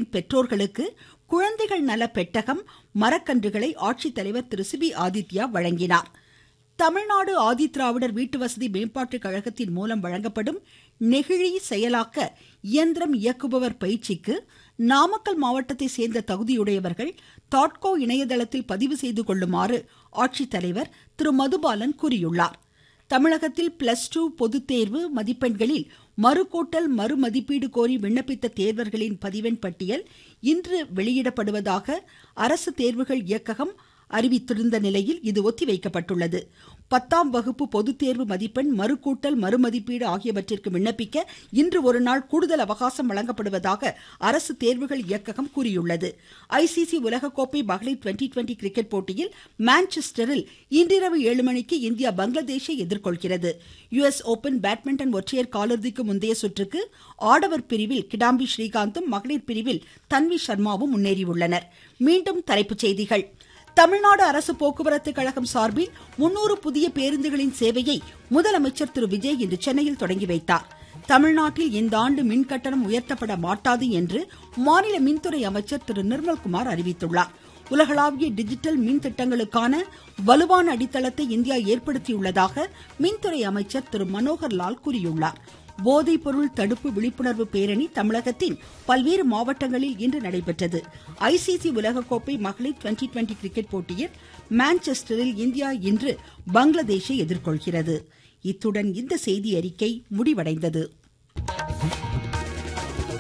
பெற்றோர்களுக்கு குழந்தைகள் நல பெட்டகம் மரக்கன்றுகளை ஆட்சித்தலைவர் திரு சிபி ஆதித்யா வழங்கினார் தமிழ்நாடு ஆதிதிராவிடர் வீட்டுவசதி மேம்பாட்டுக் கழகத்தின் மூலம் வழங்கப்படும் நெகிழி செயலாக்க இயந்திரம் இயக்குபவர் பயிற்சிக்கு நாமக்கல் மாவட்டத்தை சேர்ந்த தகுதியுடையவர்கள் தாட்கோ இணையதளத்தில் பதிவு செய்து கொள்ளுமாறு ஆட்சித்தலைவர் திரு மதுபாலன் கூறியுள்ளார் தமிழகத்தில் பிளஸ் டூ பொதுத் தேர்வு மதிப்பெண்களில் மறுகூட்டல் மறுமதிப்பீடு கோரி விண்ணப்பித்த தேர்வர்களின் பதிவெண் பட்டியல் இன்று வெளியிடப்படுவதாக அரசு தேர்வுகள் இயக்ககம் அறிவித்திருந்த நிலையில் இது ஒத்திவைக்கப்பட்டுள்ளது பத்தாம் வகுப்பு பொதுத் தேர்வு மதிப்பெண் மறுகூட்டல் மறுமதிப்பீடு ஆகியவற்றிற்கு விண்ணப்பிக்க இன்று ஒரு நாள் கூடுதல் அவகாசம் வழங்கப்படுவதாக அரசு தேர்வுகள் இயக்ககம் கூறியுள்ளது ஐசிசி உலகக்கோப்பை மகளிர் டுவெண்டி டுவெண்டி கிரிக்கெட் போட்டியில் மான்செஸ்டரில் இன்றிரவு ஏழு மணிக்கு இந்தியா பங்களாதேஷை எதிர்கொள்கிறது யுஎஸ் ஓபன் பேட்மிண்டன் ஒற்றையர் காலிறுதிக்கு முந்தைய சுற்றுக்கு ஆடவர் பிரிவில் கிடாம்பி ஸ்ரீகாந்தும் மகளிர் பிரிவில் தன்வி சர்மாவும் முன்னேறியுள்ளனர் மீண்டும் தலைப்புச் செய்திகள் தமிழ்நாடு அரசு போக்குவரத்து கழகம் சார்பில் முன்னூறு புதிய பேருந்துகளின் சேவையை முதலமைச்சர் திரு விஜய் இன்று சென்னையில் தொடங்கி வைத்தார் தமிழ்நாட்டில் இந்த ஆண்டு மின் கட்டணம் உயர்த்தப்பட மாட்டாது என்று மாநில மின்துறை அமைச்சர் திரு நிர்மல்குமார் அறிவித்துள்ளார் உலகளாவிய டிஜிட்டல் மின் திட்டங்களுக்கான வலுவான அடித்தளத்தை இந்தியா ஏற்படுத்தியுள்ளதாக மின்துறை அமைச்சர் திரு மனோகர் லால் கூறியுள்ளார் போதைப் பொருள் தடுப்பு விழிப்புணர்வு பேரணி தமிழகத்தின் பல்வேறு மாவட்டங்களில் இன்று நடைபெற்றது ஐசிசி உலகக்கோப்பை மகளிர் டுவெண்டி டுவெண்டி கிரிக்கெட் போட்டியில் மான்செஸ்டரில் இந்தியா இன்று பங்களாதேஷை எதிர்கொள்கிறது இத்துடன் இந்த செய்தி அறிக்கை முடிவடைந்தது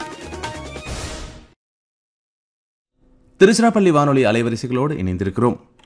திருச்சிராப்பள்ளி வானொலி அலைவரிசைகளோடு இணைந்திருக்கிறோம்